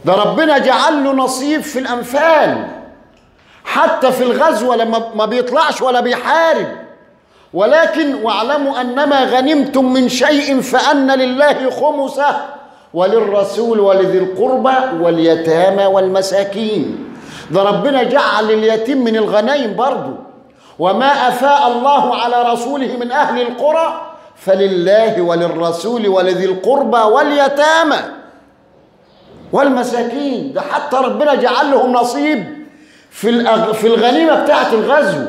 ده ربنا جعل له نصيب في الأنفال حتى في الغزوة لما ما بيطلعش ولا بيحارب ولكن واعلموا أنما غنمتم من شيء فأن لله خمسه وللرسول ولذي القربى واليتامى والمساكين ده ربنا جعل اليتيم من الغنايم برضه وما أفاء الله على رسوله من أهل القرى فلله وللرسول ولذي القربى واليتامى والمساكين ده حتى ربنا جعل لهم نصيب في الأغ... في الغنيمة بتاعة الغزو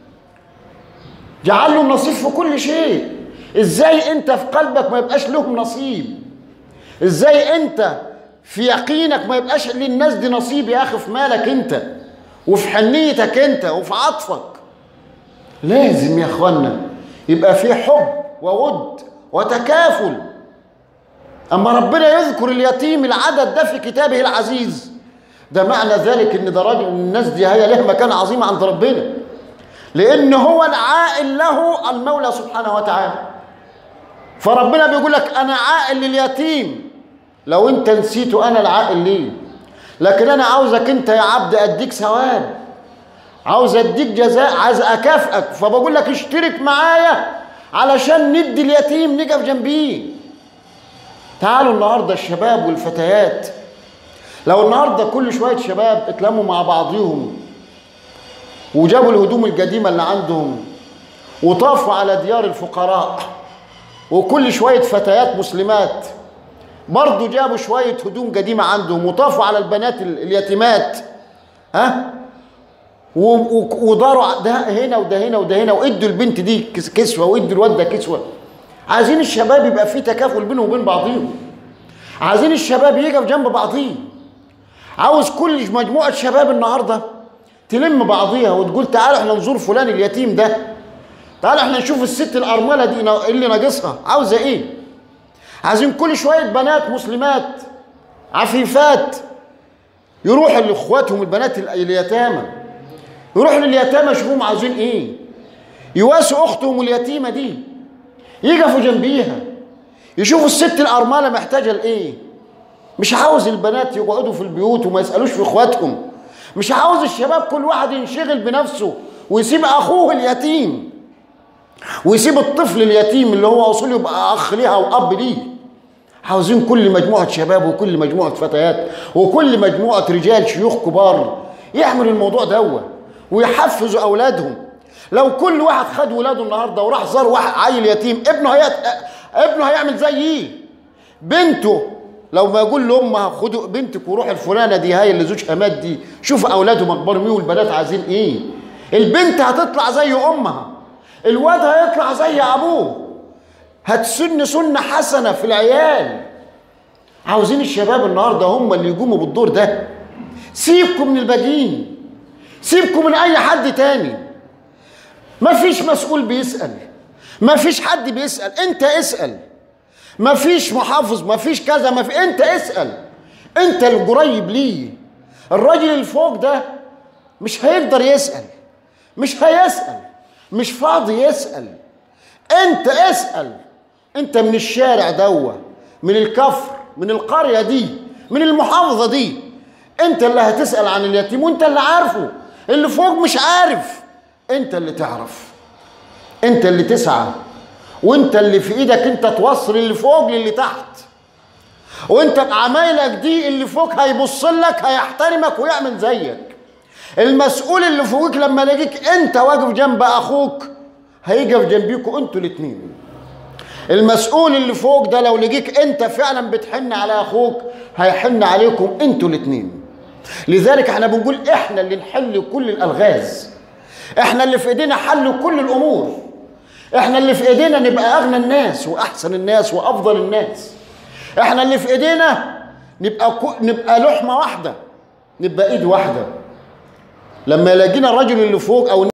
جعل لهم نصيب في كل شيء ازاي انت في قلبك ما يبقاش لهم نصيب ازاي انت في يقينك ما يبقاش للناس دي نصيب يا اخي في مالك انت وفي حنيتك انت وفي عطفك لازم يا اخوانا يبقى في حب وود وتكافل اما ربنا يذكر اليتيم العدد ده في كتابه العزيز ده معنى ذلك ان ده راجل الناس دي هي له مكان عظيم عند ربنا لان هو العائل له المولى سبحانه وتعالى فربنا بيقول لك انا عائل لليتيم لو انت نسيته انا العائل ليه لكن انا عاوزك انت يا عبد اديك ثواب عاوز اديك جزاء عايز اكافئك فبقول لك اشترك معايا علشان ندي اليتيم نقف جنبيه تعالوا النهارده الشباب والفتيات لو النهارده كل شويه شباب اتلموا مع بعضهم وجابوا الهدوم القديمه اللي عندهم وطافوا على ديار الفقراء وكل شويه فتيات مسلمات برضه جابوا شويه هدوم قديمه عندهم وطافوا على البنات اليتيمات ها وداروا ده هنا وده هنا وده هنا وادوا البنت دي كسوه وادوا الواد ده كسوه عايزين الشباب يبقى في تكافل بينهم وبين بعضهم عايزين الشباب يقف جنب بعضيه عاوز كل مجموعه شباب النهارده تلم بعضيها وتقول تعالوا احنا نزور فلان اليتيم ده تعالوا احنا نشوف الست الارمله دي اللي ناقصها عاوزه ايه عايزين كل شويه بنات مسلمات عفيفات يروحوا لاخواتهم البنات اليتامى يروحوا لليتامى يشوفوهم عاوزين ايه يواسوا اختهم اليتيمه دي يقفوا جنبيها يشوفوا الست الارمله محتاجه لايه مش عاوز البنات يقعدوا في البيوت وما يسالوش في اخواتهم مش عاوز الشباب كل واحد ينشغل بنفسه ويسيب اخوه اليتيم ويسيب الطفل اليتيم اللي هو اصول يبقى اخ ليها واب ليه عاوزين كل مجموعه شباب وكل مجموعه فتيات وكل مجموعه رجال شيوخ كبار يعملوا الموضوع دوت ويحفزوا اولادهم لو كل واحد خد ولاده النهارده وراح زار واحد عيل يتيم ابنه هي ابنه هيعمل زيه بنته لو ما يقول لامها خدوا بنتك وروح الفلانه دي هاي اللي زوجها مات دي شوف اولادهم اكبر مين والبنات عايزين ايه البنت هتطلع زي امها الواد هيطلع زي ابوه هتسن سنه حسنه في العيال عاوزين الشباب النهارده هم اللي يقوموا بالدور ده سيبكم من الباقيين سيبكم من اي حد تاني ما فيش مسؤول بيسال ما فيش حد بيسال انت اسال ما فيش محافظ ما فيش كذا ما في انت اسال انت القريب ليه الراجل اللي فوق ده مش هيقدر يسال مش هيسال مش فاضي يسال انت اسال انت من الشارع دوا من الكفر من القريه دي من المحافظه دي انت اللي هتسال عن اليتيم وانت اللي عارفه اللي فوق مش عارف انت اللي تعرف انت اللي تسعى وانت اللي في ايدك انت توصل اللي فوق للي تحت وانت بعمايلك دي اللي فوق هيبص لك هيحترمك ويعمل زيك المسؤول اللي فوقك لما يلاقيك انت واقف جنب اخوك هيقف جنبيكوا انتوا الاتنين المسؤول اللي فوق ده لو لقيك انت فعلا بتحن على اخوك هيحن عليكم انتوا الاتنين لذلك احنا بنقول احنا اللي نحل كل الالغاز احنا اللي في ايدينا حل كل الامور احنا اللي في ايدينا نبقى اغنى الناس واحسن الناس وافضل الناس احنا اللي في ايدينا نبقى كو... نبقى لحمه واحده نبقى ايد واحده لما يلاقينا الرجل اللي فوق او